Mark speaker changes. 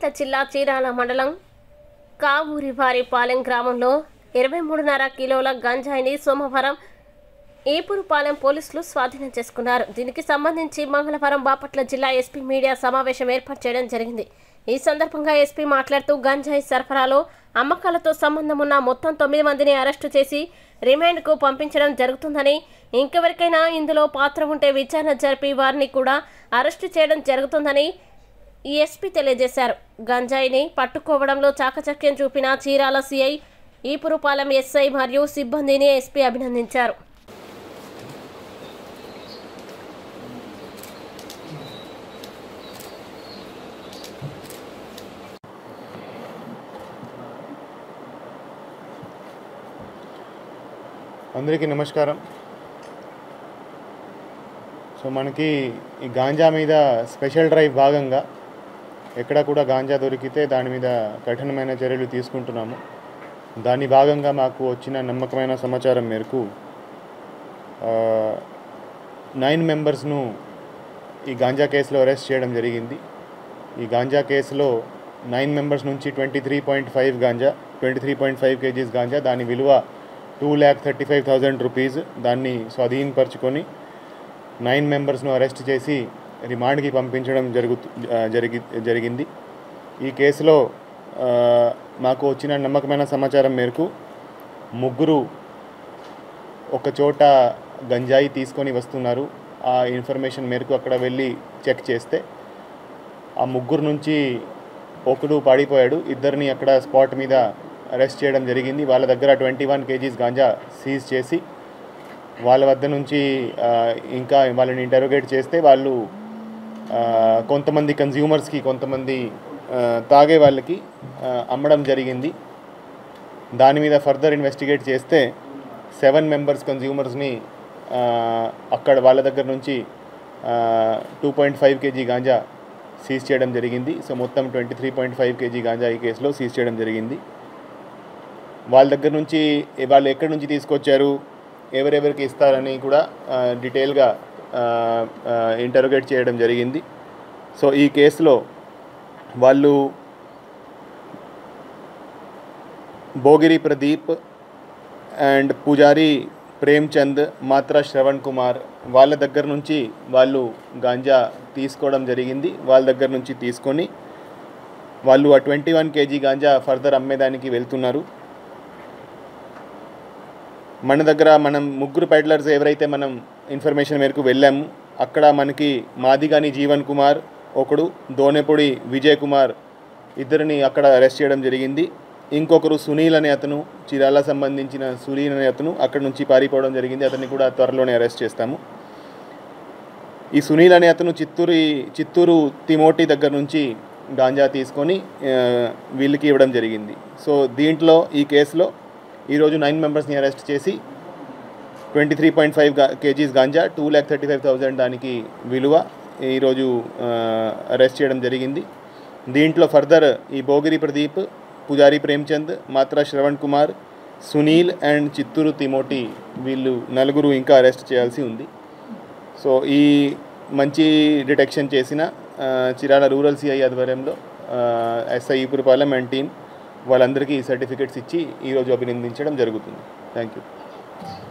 Speaker 1: జిల్లా చీరాల మండలం కావూరివారిపాలెం గ్రామంలో ఇరవై మూడున్నర కిలోల గంజాయిని సోమవారం ఈపురుపాలెం పోలీసులు స్వాధీనం చేసుకున్నారు దీనికి సంబంధించి మంగళవారం బాపట్ల జిల్లా ఎస్పీ మీడియా సమావేశం ఏర్పాటు చేయడం జరిగింది ఈ సందర్భంగా ఎస్పీ మాట్లాడుతూ గంజాయి సరఫరాలో అమ్మకాలతో సంబంధం ఉన్న మొత్తం తొమ్మిది మందిని అరెస్టు చేసి రిమాండ్కు పంపించడం జరుగుతుందని ఇంకెవరికైనా ఇందులో పాత్ర ఉంటే విచారణ జరిపి వారిని కూడా అరెస్టు చేయడం జరుగుతుందని ఈ ఎస్పీ తెలియజేశారు గంజాయిని పట్టుకోవడంలో చాకచక్యం చూపిన చీరాల సిఐ ఈపురుపాలెం ఎస్ఐ మరియు సిబ్బందిని ఎస్పీ అభినందించారు
Speaker 2: అందరికీ నమస్కారం సో మనకి ఈ గాంజా మీద స్పెషల్ డ్రైవ్ భాగంగా ఎక్కడ కూడా గాంజా దొరికితే దాని మీద కఠినమైన చర్యలు తీసుకుంటున్నాము దాని భాగంగా మాకు వచ్చిన నమ్మకమైన సమాచారం మేరకు ఆ, నైన్ మెంబర్స్ను ఈ గాంజా కేసులో అరెస్ట్ చేయడం జరిగింది ఈ గాంజా కేసులో నైన్ మెంబర్స్ నుంచి ట్వంటీ త్రీ పాయింట్ ఫైవ్ గాంజా twenty three point five kgs గాంజా దాని విలువ two lakh thirty five thousand rupees దాన్ని స్వాధీనపరుచుకొని నైన్ మెంబర్స్ను అరెస్ట్ చేసి రిమాండ్కి పంపించడం జరుగుతు ఆ, జరిగి జరిగింది ఈ కేసులో ఆ, మాకు వచ్చిన నమ్మకమైన సమాచారం మేరకు ముగ్గురు ఒక చోట గంజాయి తీసుకొని వస్తున్నారు ఆ ఇన్ఫర్మేషన్ మేరకు అక్కడ వెళ్ళి చెక్ చేస్తే ఆ ముగ్గురు నుంచి ఒకడు పాడిపోయాడు ఇద్దరిని అక్కడ స్పాట్ మీద అరెస్ట్ చేయడం జరిగింది వాళ్ళ దగ్గర ట్వంటీ వన్ కేజీస్ గాంజా సీజ్ చేసి వాళ్ళ వద్ద నుంచి ఆ, ఇంకా వాళ్ళని ఇంటరోగేట్ చేస్తే వాళ్ళు ఆ, కొంతమంది కన్జ్యూమర్స్కి కొంతమంది ఆ, తాగే వాళ్ళకి ఆ, అమ్మడం జరిగింది దాని మీద ఫర్దర్ ఇన్వెస్టిగేట్ చేస్తే సెవెన్ మెంబర్స్ కన్జ్యూమర్స్ని అక్కడ వాళ్ళ దగ్గర నుంచి టూ పాయింట్ ఫైవ్ కేజీ గాంజా సీజ్ చేయడం జరిగింది సో మొత్తం twenty three point five kg గాంజా ఈ కేసులో సీజ్ చేయడం జరిగింది వాళ్ళ దగ్గర నుంచి వాళ్ళు ఎక్కడి నుంచి తీసుకొచ్చారు ఎవరెవరికి ఇస్తారని కూడా డీటెయిల్గా ఇంటరోగేట్ చేయడం జరిగింది సో ఈ కేసులో వాళ్ళు భోగిరి ప్రదీప్ అండ్ పూజారి ప్రేమ్చంద్ మాత్ర శ్రవణ్ కుమార్ వాళ్ళ దగ్గర నుంచి వాళ్ళు గాంజా తీసుకోవడం జరిగింది వాళ్ళ దగ్గర నుంచి తీసుకొని వాళ్ళు ఆ ట్వంటీ వన్ కేజీ గాంజా ఫర్దర్ అమ్మేదానికి వెళ్తున్నారు మన దగ్గర మనం ముగ్గురు పెడ్లర్స్ ఎవరైతే మనం ఇన్ఫర్మేషన్ మేరకు వెళ్ళాము అక్కడ మనకి మాదిగాని జీవన్ కుమార్ ఒకడు దోనెపొడి విజయ్ కుమార్ ఇద్దరిని అక్కడ అరెస్ట్ చేయడం జరిగింది ఇంకొకరు సునీల్ అనే అతను చిరాల సంబంధించిన సునీల్ అనే అతను అక్కడ నుంచి పారిపోవడం జరిగింది అతన్ని కూడా త్వరలోనే అరెస్ట్ చేస్తాము ఈ సునీల్ అనే అతను చిత్తూరు చిత్తూరు తిమోటి దగ్గర నుంచి గాంజా తీసుకొని ఆ, వీళ్ళకి ఇవ్వడం జరిగింది సో దీంట్లో ఈ కేసులో ఈరోజు నైన్ మెంబర్స్ని అరెస్ట్ చేసి twenty three point five kgs గాంజా two lakh thirty five thousand దానికి విలువ ఈరోజు అరెస్ట్ చేయడం జరిగింది దీంట్లో ఫర్దర్ ఈ భోగిరి ప్రదీప్ పుజారి ప్రేమ్చంద్ మాత్ర శ్రవణ్ కుమార్ సునీల్ అండ్ చిత్తూరు తిమోటి వీళ్ళు నలుగురు ఇంకా అరెస్ట్ చేయాల్సి ఉంది సో ఈ మంచి డిటెక్షన్ చేసిన ఆ, చిరాల రూరల్ సిఐ ఆధ్వర్యంలో ఎస్ఐ ఈపురపాలెం అండ్ టీం వాళ్ళందరికీ సర్టిఫికెట్స్ ఇచ్చి ఈరోజు అభినందించడం జరుగుతుంది థ్యాంక్ యూ